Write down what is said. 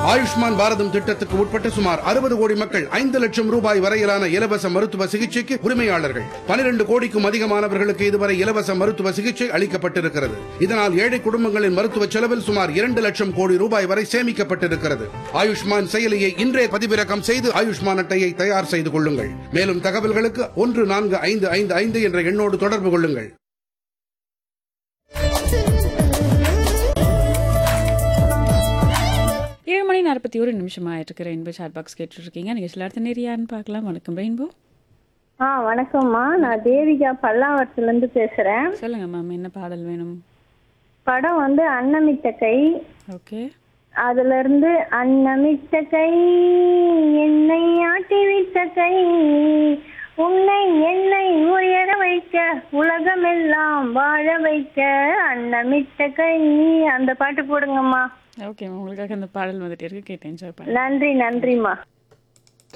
ஆயுஷ்மான் பாரதம் திட்டத்துக்கு உட்பட்ட சுமார் அறுபது கோடி மக்கள் ஐந்து லட்சம் ரூபாய் வரையிலான இலவச மருத்துவ சிகிச்சைக்கு உரிமையாளர்கள் பனிரெண்டு கோடிக்கும் அதிகமானவர்களுக்கு இதுவரை இலவச மருத்துவ சிகிச்சை அளிக்கப்பட்டிருக்கிறது இதனால் ஏழை குடும்பங்களின் மருத்துவ செலவில் சுமார் இரண்டு லட்சம் கோடி ரூபாய் வரை சேமிக்கப்பட்டிருக்கிறது ஆயுஷ்மான் செயலியை இன்றே பதிவிறக்கம் செய்து ஆயுஷ்மான் அட்டையை தயார் செய்து கொள்ளுங்கள் மேலும் தகவல்களுக்கு ஒன்று நான்கு ஐந்து ஐந்து ஐந்து என்ற எண்ணோடு தொடர்பு கொள்ளுங்கள் ஏழு மணி நாற்பத்தி ஒரு நிமிஷம் ஆயிட்டு ரெயின்போ சாட் பாக்ஸ் கேட்டுருக்கீங்க நீங்கள் சில அடுத்த நேரியான்னு பார்க்கலாம் வணக்கம் ரெயின்போ ஆ வணக்கம்மா நான் தேவிகா பல்லாவரத்துல இருந்து பேசுறேன் சொல்லுங்க மேம் என்ன பாடல் வேணும் படம் வந்து அன்னமிட்ட கை ஓகே அதுல இருந்து அன்னமிட்ட கை என்னை ஆட்டி விட்ட கை உன்னை என்னை உயர வைக்க உலகமெல்லாம் வாழ வைக்க அன்னமிட்ட கை அந்த பாட்டு போடுங்கம்மா ஓகே மேம் உங்களுக்காக அந்த பாடல் வந்துட்டு இருக்கு கேட்டு என்ஜாய் பண்ணுங்க நன்றி நன்றிம்மா